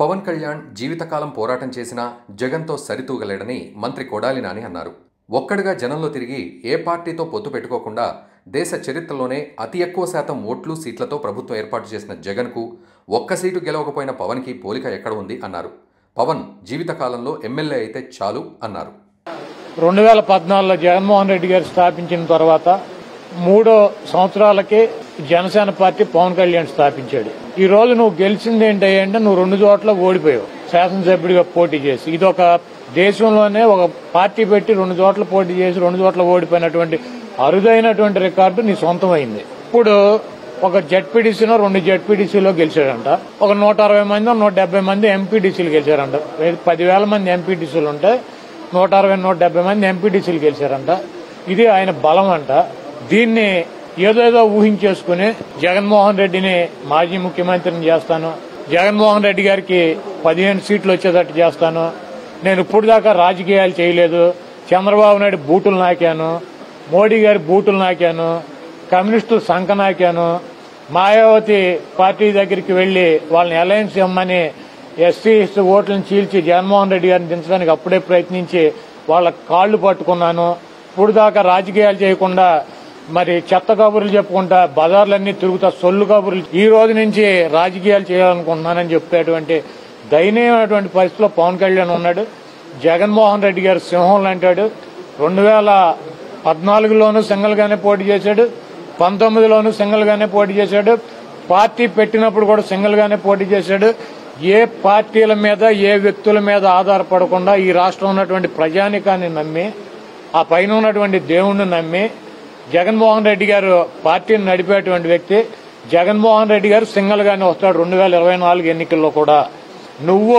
పవన్ కళ్యాణ్ జీవితకాలం పోరాటం చేసినా జగన్తో సరితూగలేడని మంత్రి కొడాలి నాని అన్నారు ఒక్కడిగా జనంలో తిరిగి ఏ పార్టీతో పొత్తు పెట్టుకోకుండా దేశ చరిత్రలోనే అతి ఎక్కువ శాతం ఓట్లు సీట్లతో ప్రభుత్వం ఏర్పాటు చేసిన జగన్కు ఒక్క సీటు గెలవకపోయిన పవన్కి పోలిక ఎక్కడ ఉంది అన్నారు పవన్ జీవితకాలంలో ఎమ్మెల్యే అయితే చాలు అన్నారు రెండు వేల పద్నాలుగులో జగన్మోహన్ రెడ్డి గారు స్థాపించిన తర్వాత మూడో సంవత్సరాలకి జనసేన పార్టీ పవన్ కళ్యాణ్ స్థాపించాడు ఈ రోజు నువ్వు గెలిచింది ఏంటంటే నువ్వు రెండు చోట్ల ఓడిపోయావు శాసనసభ్యుడిగా పోటీ చేసి ఇది ఒక దేశంలోనే ఒక పార్టీ పెట్టి రెండు చోట్ల పోటీ చేసి రెండు చోట్ల ఓడిపోయినటువంటి అరుదైనటువంటి రికార్డు నీ సొంతమైంది ఇప్పుడు ఒక జడ్పీడీసీలో రెండు జడ్పీడీసీలో గెలిచాడంట ఒక నూట అరవై మంది నూట డెబ్బై మంది ఎంపీడీసీలు గెలిచారంట పదివేల మంది ఎంపీడీసీలు ఉంటే నూట అరవై నూట డెబ్బై మంది ఎంపీడీసీలు గెలిచారంట ఇది ఆయన బలం అంట దీన్ని ఏదేదో ఊహించేసుకుని జగన్మోహన్ రెడ్డిని మాజీ ముఖ్యమంత్రిని చేస్తాను జగన్మోహన్ రెడ్డి గారికి పదిహేను సీట్లు వచ్చేటట్టు చేస్తాను నేను ఇప్పుడు దాకా రాజకీయాలు చేయలేదు చంద్రబాబు నాయుడు బూటులు నాకాను మోడీ గారి బూటులు నాకాను కమ్యూనిస్టులు సంఖ నాకాను మాయావతి పార్టీ దగ్గరికి వెళ్లి వాళ్ళని అలయన్స్ ఇమ్మని ఎస్సీ ఎస్టీ ఓట్లను చీల్చి జగన్మోహన్ రెడ్డి గారిని దించడానికి అప్పుడే ప్రయత్నించి వాళ్ళ కాళ్లు పట్టుకున్నాను ఇప్పుడు దాకా రాజకీయాలు చేయకుండా మరి చెత్త కబుర్లు చెప్పుకుంటా బజార్లన్నీ తిరుగుతా సొల్లు కబుర్లు ఈ రోజు నుంచి రాజకీయాలు చేయాలనుకుంటున్నానని చెప్పేటువంటి దయనీయమైనటువంటి పరిస్థితిలో పవన్ కళ్యాణ్ ఉన్నాడు జగన్మోహన్ రెడ్డి గారు సింహం లాంటాడు రెండు వేల పద్నాలుగులోనూ సింగిల్ గానే పోటీ చేశాడు పంతొమ్మిదిలోనూ సింగిల్ గానే పోటీ చేశాడు పార్టీ పెట్టినప్పుడు కూడా సింగిల్ గానే పోటీ చేశాడు ఏ పార్టీల మీద ఏ వ్యక్తుల మీద ఆధారపడకుండా ఈ రాష్ట్రం ఉన్నటువంటి ప్రజానికాన్ని నమ్మి ఆ పైన ఉన్నటువంటి దేవుణ్ణి నమ్మి జగన్మోహన్ రెడ్డి గారు పార్టీని నడిపేటువంటి వ్యక్తి జగన్మోహన్ రెడ్డి గారు సింగిల్ గానే వస్తాడు రెండు వేల ఇరవై నాలుగు ఎన్నికల్లో కూడా నువ్వు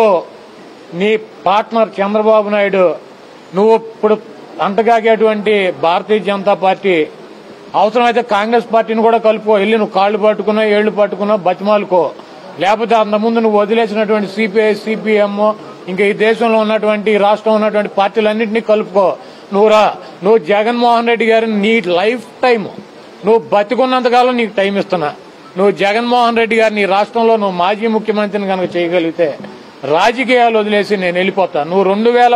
నీ పార్ట్నర్ చంద్రబాబు నాయుడు నువ్వు ఇప్పుడు అంటగాగేటువంటి భారతీయ జనతా పార్టీ అవసరమైతే కాంగ్రెస్ పార్టీని కూడా కలుపుకో వెళ్ళి నువ్వు కాళ్ళు పట్టుకున్నా ఏళ్లు పట్టుకున్నా బతిమాలుకో లేకపోతే అంతకుముందు నువ్వు వదిలేసినటువంటి సిపిఐ సిపిఎం ఇంకా ఈ దేశంలో ఉన్నటువంటి ఈ రాష్ట్రంలో ఉన్నటువంటి పార్టీలన్నింటినీ కలుపుకో నువ్వు రా నువ్వు జగన్మోహన్ రెడ్డి గారిని నీ లైఫ్ టైం నువ్వు బతికున్నంతకాలం నీకు టైం ఇస్తున్నా నువ్వు జగన్మోహన్ రెడ్డి గారిని ఈ రాష్ట్రంలో నువ్వు మాజీ ముఖ్యమంత్రిని కనుక చేయగలిగితే రాజకీయాలు వదిలేసి నేను వెళ్ళిపోతా నువ్వు రెండు వేల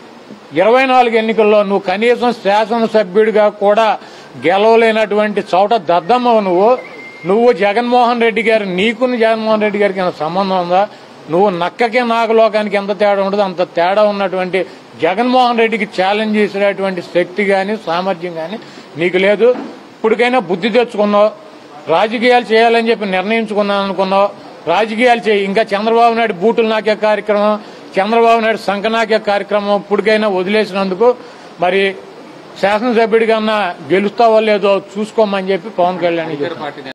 ఇరవై నాలుగు ఎన్నికల్లో నువ్వు కనీసం శాసనసభ్యుడిగా కూడా గెలవలేనటువంటి చోట దద్దమ్మవు నువ్వు నువ్వు జగన్మోహన్ రెడ్డి గారు నీకుని జగన్మోహన్ రెడ్డి గారికి ఏమైనా సంబంధం ఉందా నువ్వు నక్కకి నాగలోకానికి ఎంత తేడా ఉండదు అంత తేడా ఉన్నటువంటి జగన్మోహన్ రెడ్డికి ఛాలెంజ్ చేసేటువంటి శక్తి గాని సామర్థ్యం గాని నీకు లేదు ఇప్పటికైనా బుద్ధి తెచ్చుకున్నావు రాజకీయాలు చేయాలని చెప్పి నిర్ణయించుకున్నాను అనుకున్నావు రాజకీయాలు చేయి ఇంకా చంద్రబాబు నాయుడు బూటులు నాకే కార్యక్రమం చంద్రబాబు నాయుడు సంఖ నాకే కార్యక్రమం ఇప్పటికైనా వదిలేసినందుకు మరి శాసనసభ్యుడిగా గెలుస్తావో లేదో చూసుకోమని చెప్పి పవన్ కళ్యాణ్ చెప్పారు